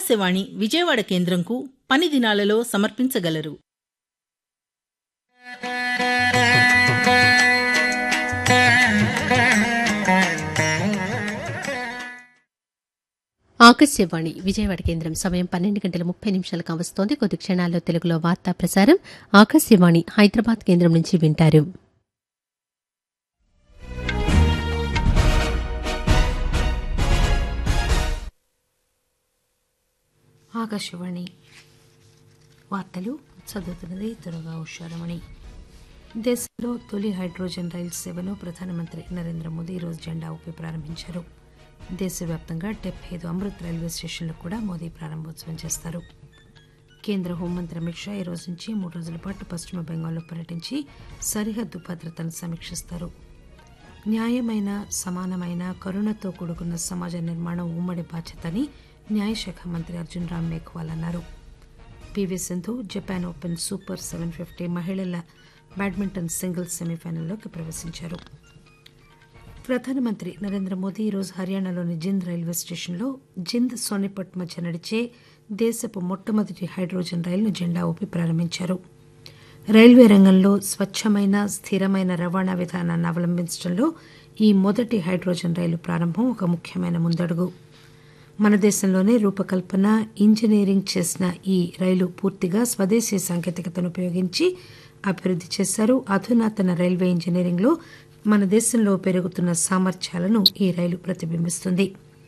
ఆకాశవాణి విజయవాడ కేంద్రంకు పని దినాలలో సమర్పించగలరు ఆకాశవాణి విజయవాడ కేంద్రం సమయం పన్నెండు గంటల ముప్పై నిమిషాలకు వస్తోంది కొద్ది క్షణాల్లో తెలుగులో వార్తా ప్రసారం ఆకాశవాణి హైదరాబాద్ కేంద్రం నుంచి వింటారు ఆకాశవాణి వార్తలు చదువుతున్నది త్వరగా ఉషారమణి దేశంలో తొలి హైడ్రోజన్ రైలు సేవను ప్రధానమంత్రి నరేంద్ర మోదీ ఈరోజు జెండా ఊపి ప్రారంభించారు దేశవ్యాప్తంగా డెబ్బై ఐదు అమృత్ రైల్వే స్టేషన్లు కూడా మోదీ ప్రారంభోత్సవం చేస్తారు కేంద్ర హోంమంత్రి అమిత్ షా ఈ రోజు నుంచి మూడు రోజుల పాటు పశ్చిమ బెంగాల్లో పర్యటించి సరిహద్దు భద్రతను సమీక్షిస్తారు న్యాయమైన సమానమైన కరుణతో కూడుకున్న సమాజ నిర్మాణం ఉమ్మడి బాధ్యతని న్యాయశాఖ మంత్రి అర్జున్ రామ్ మేఘ్వాల్ అన్నారు PV Sindhu Japan open super seven fifty మహిళల బ్యాడ్మింటన్ సింగిల్స్ సెమీఫైనల్లోకి ప్రవేశించారు ప్రధానమంత్రి నరేంద్ర మోదీ ఈరోజు హర్యానాలోని జింద్ రైల్వే స్టేషన్లో జింద్ సోనిపట్ మధ్య నడిచే దేశపు మొట్టమొదటి హైడ్రోజన్ రైలును జెండా ఊపి ప్రారంభించారు రైల్వే రంగంలో స్వచ్ఛమైన స్థిరమైన రవాణా విధానాన్ని అవలంబించడంలో ఈ మొదటి హైడ్రోజన్ రైలు ప్రారంభం ఒక ముఖ్యమైన ముందడుగు మన దేశంలోనే రూపకల్పన ఇంజనీరింగ్ చేసిన ఈ రైలు పూర్తిగా స్వదేశీ సాంకేతికతను ఉపయోగించి అభివృద్ధి చేశారు అధునాతన రైల్వే ఇంజనీరింగ్లో మన దేశంలో పెరుగుతున్న సామర్థ్యాలను ఈ రైలు ప్రతిబింబిస్తుంది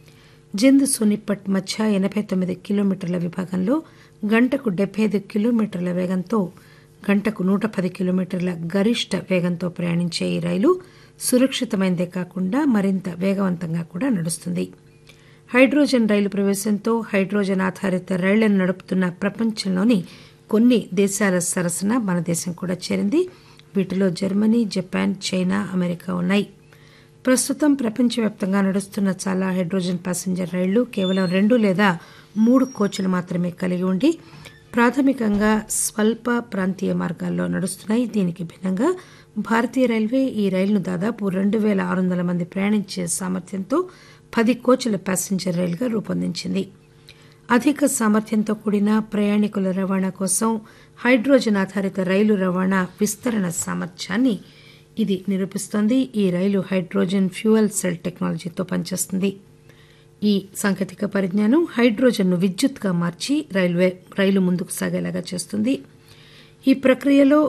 జింద్ సోనిపట్ మధ్య ఎనభై తొమ్మిది కిలోమీటర్ల విభాగంలో గంటకు డెబ్బై ఐదు కిలోమీటర్ల వేగంతో గంటకు నూట పది కిలోమీటర్ల గరిష్ట వేగంతో ప్రయాణించే ఈ రైలు సురక్షితమైనదే కాకుండా మరింత వేగవంతంగా కూడా నడుస్తుంది హైడ్రోజన్ రైలు ప్రవేశంతో హైడ్రోజన్ ఆధారిత రైళ్లను నడుపుతున్న ప్రపంచంలోని కొన్ని దేశాల సరసన మన దేశం కూడా చేరింది వీటిలో జర్మనీ జపాన్ చైనా అమెరికా ఉన్నాయి ప్రస్తుతం ప్రపంచవ్యాప్తంగా నడుస్తున్న చాలా హైడ్రోజన్ ప్యాసింజర్ రైళ్లు కేవలం రెండు లేదా మూడు కోచ్లు మాత్రమే కలిగి ఉండి ప్రాథమికంగా స్వల్ప ప్రాంతీయ మార్గాల్లో నడుస్తున్నాయి దీనికి భిన్నంగా భారతీయ రైల్వే ఈ రైలును దాదాపు రెండు వేల ఆరు వందల మంది ప్రయాణించే సామర్థ్యంతో పది కోచ్ల ప్యాసింజర్ రైలుగా రూపొందించింది అధిక సామర్థ్యంతో కూడిన ప్రయాణికుల రవాణా కోసం హైడ్రోజన్ ఆధారిత రైలు రవాణా విస్తరణ సామర్థ్యాన్ని ఇది నిరూపిస్తోంది ఈ రైలు హైడ్రోజన్ ఫ్యూయల్ సెల్ టెక్నాలజీతో పనిచేస్తుంది ఈ సాంకేతిక పరిజ్ఞానం హైడ్రోజన్ను విద్యుత్గా మార్చి రైల్వే రైలు ముందుకు సాగేలాగా చేస్తుంది ఈ ప్రక్రియలో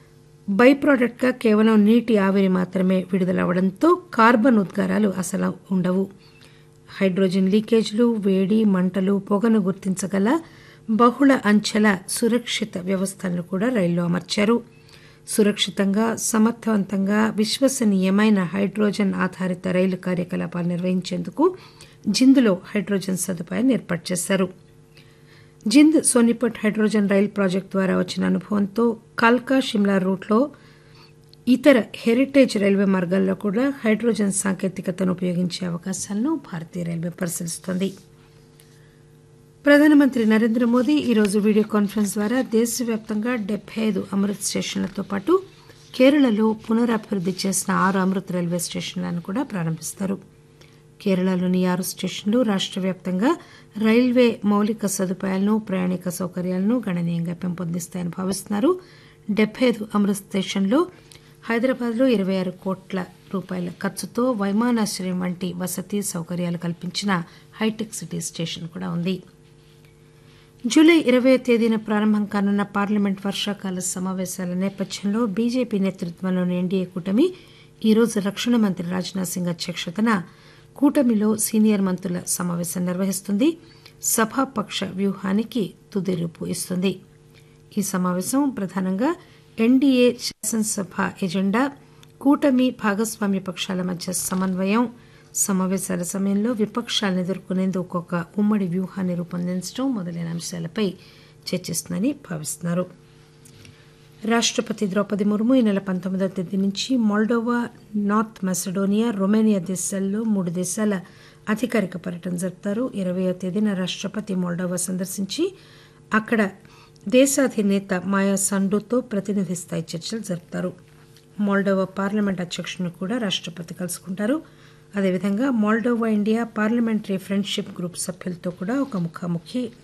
బై ప్రోడక్ట్గా కేవలం నీటి ఆవిరి మాత్రమే విడుదలవడంతో కార్బన్ ఉద్గారాలు అసలు ఉండవు హైడ్రోజన్ లీకేజ్లు వేడి మంటలు పొగను గుర్తించగల బహుళ అంచెల సురక్షిత వ్యవస్థలను కూడా రైల్లో అమర్చారు సురక్షితంగా సమర్థవంతంగా విశ్వసనీయమైన హైడ్రోజన్ ఆధారిత రైలు కార్యకలాపాలు నిర్వహించేందుకు జింద్లో హైడ్రోజన్ సదుపాయాన్ని ఏర్పాటు చేశారు Jind Sonipat hydrogen rail project ద్వారా వచ్చిన అనుభవంతో కాల్కా షిమ్లా రూట్లో ఇతర హెరిటేజ్ రైల్వే మార్గాల్లో కూడా హైడ్రోజన్ సాంకేతికతను ఉపయోగించే అవకాశాలను భారతీయ రైల్వే పరిశీలిస్తోంది ప్రధానమంత్రి నరేంద్ర మోదీ ఈరోజు వీడియో కాన్ఫరెన్స్ ద్వారా దేశవ్యాప్తంగా డెబ్బై ఐదు అమృత్ స్టేషన్లతో పాటు కేరళలో పునరభివృద్ధి చేసిన ఆరు అమృత్ రైల్వే స్టేషన్లను కూడా ప్రారంభిస్తారు కేరళలోని ఆరు స్టేషన్లు రాష్ట్ర వ్యాప్తంగా రైల్వే మౌలిక సదుపాయాలను ప్రయాణిక సౌకర్యాలను గణనీయంగా పెంపొందిస్తాయని భావిస్తున్నారు డెబ్బై ఐదు అమృత్ స్టేషన్లో హైదరాబాద్లో ఇరవై ఆరు కోట్ల రూపాయల ఖర్చుతో వైమానాశ్రయం వంటి వసతి సౌకర్యాలు కల్పించిన హైటెక్ సిటీ స్టేషన్ కూడా ఉంది జూలై ఇరవై తేదీన ప్రారంభం కానున్న పార్లమెంట్ వర్షాకాల సమావేశాల నేపథ్యంలో బీజేపీ నేతృత్వంలోని ఎన్డీఏ కూటమి ఈరోజు రక్షణ మంత్రి రాజ్నాథ్ సింగ్ అధ్యక్షతన కూటమిలో సీనియర్ మంత్రుల సమావేశం నిర్వహిస్తుంది సభాపక్ష వ్యూహానికి తుది రూపు ఇస్తుంది ఈ సమావేశం ప్రధానంగా ఎన్డీఏ శాసనసభ ఎజెండా కూటమి భాగస్వామ్య పక్షాల మధ్య సమన్వయం సమావేశాల సమయంలో విపక్షాలను ఎదుర్కొనేందుకు ఒక ఉమ్మడి వ్యూహాన్ని రూపొందించడం మొదలైన అంశాలపై చర్చిస్తుందని భావిస్తున్నారు రాష్టపతి ద్రౌపది ముర్ము ఈ నెల పంతొమ్మిదవ తేదీ నుంచి మోల్డోవా నార్త్ మెసడోనియా రొమేనియా దేశాల్లో మూడు దేశాల అధికారిక పర్యటన జరుపుతారు ఇరవయో తేదీన రాష్టపతి మోల్డోవా సందర్శించి అక్కడ దేశాధినేత మాయా సండుతో ప్రతినిధి స్థాయి చర్చలు జరుపుతారు మోల్డోవా పార్లమెంట్ అధ్యక్షుడిని కూడా రాష్టపతి కలుసుకుంటారు అదేవిధంగా Moldova India parliamentary friendship group సభ్యులతో కూడా ఒక ముఖాముఖి